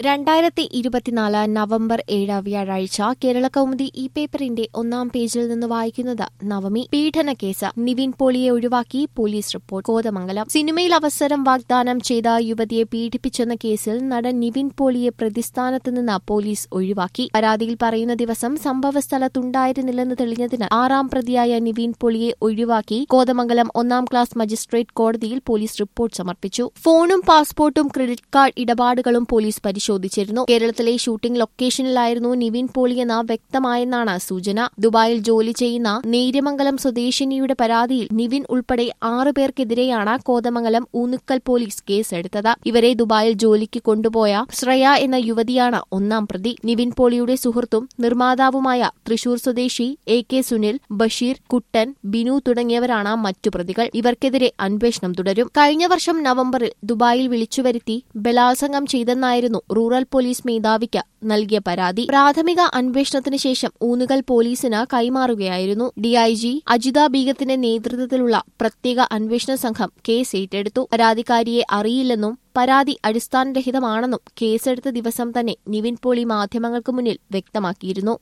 രണ്ടായിരത്തി ഇരുപത്തിനാല് നവംബർ ഏഴ് വ്യാഴാഴ്ച കേരള കൗമുദി ഈ പേപ്പറിന്റെ ഒന്നാം പേജിൽ നിന്ന് വായിക്കുന്നത് നവമി പീഡന കേസ് നിവിൻ പോളിയെ ഒഴിവാക്കി പോലീസ് റിപ്പോർട്ട് കോതമംഗലം സിനിമയിൽ അവസരം വാഗ്ദാനം ചെയ്ത യുവതിയെ പീഡിപ്പിച്ചെന്ന കേസിൽ നടൻ നിവിൻ പോളിയെ പ്രതിസ്ഥാനത്ത് നിന്ന് പോലീസ് ഒഴിവാക്കി പരാതിയിൽ പറയുന്ന ദിവസം സംഭവസ്ഥലത്തുണ്ടായിരുന്നില്ലെന്ന് തെളിഞ്ഞതിന് ആറാം പ്രതിയായ നിവിൻ പോളിയെ ഒഴിവാക്കി കോതമംഗലം ഒന്നാം ക്ലാസ് മജിസ്ട്രേറ്റ് കോടതിയിൽ പോലീസ് റിപ്പോർട്ട് സമർപ്പിച്ചു ഫോണും പാസ്പോർട്ടും ക്രെഡിറ്റ് കാർഡ് ഇടപാടുകളും പോലീസ് പരിശോധിച്ചിരുന്നു കേരളത്തിലെ ഷൂട്ടിംഗ് ലൊക്കേഷനിലായിരുന്നു നിവിൻ പോളിയെന്ന് വ്യക്തമായെന്നാണ് സൂചന ദുബായിൽ ജോലി ചെയ്യുന്ന നേര്യമംഗലം സ്വദേശിനിയുടെ പരാതിയിൽ നിവിൻ ഉൾപ്പെടെ ആറ് പേർക്കെതിരെയാണ് കോതമംഗലം ഊന്നുക്കൽ പോലീസ് കേസെടുത്തത് ഇവരെ ദുബായിൽ ജോലിക്ക് കൊണ്ടുപോയ ശ്രേയ എന്ന യുവതിയാണ് ഒന്നാം പ്രതി നിവിൻ പോളിയുടെ സുഹൃത്തും നിർമ്മാതാവുമായ തൃശൂർ സ്വദേശി എ കെ സുനിൽ ബഷീർ കുട്ടൻ ബിനു തുടങ്ങിയവരാണ് മറ്റു പ്രതികൾ ഇവർക്കെതിരെ അന്വേഷണം തുടരും കഴിഞ്ഞ വർഷം നവംബറിൽ ദുബായിൽ വിളിച്ചുവരുത്തി ബലാത്സംഗം ചെയ്തെന്നായിരുന്നു റൂറൽ പോലീസ് മേധാവിക്ക് നൽകിയ പരാതി പ്രാഥമിക അന്വേഷണത്തിന് ശേഷം ഊന്നുകൽ പോലീസിന് കൈമാറുകയായിരുന്നു ഡിഐജി അജിത ബീഗത്തിന്റെ നേതൃത്വത്തിലുള്ള പ്രത്യേക അന്വേഷണ സംഘം കേസ് ഏറ്റെടുത്തു പരാതിക്കാരിയെ അറിയില്ലെന്നും പരാതി അടിസ്ഥാനരഹിതമാണെന്നും കേസെടുത്ത ദിവസം തന്നെ നിവിൻ പോളി മാധ്യമങ്ങൾക്ക് മുന്നിൽ വ്യക്തമാക്കിയിരുന്നു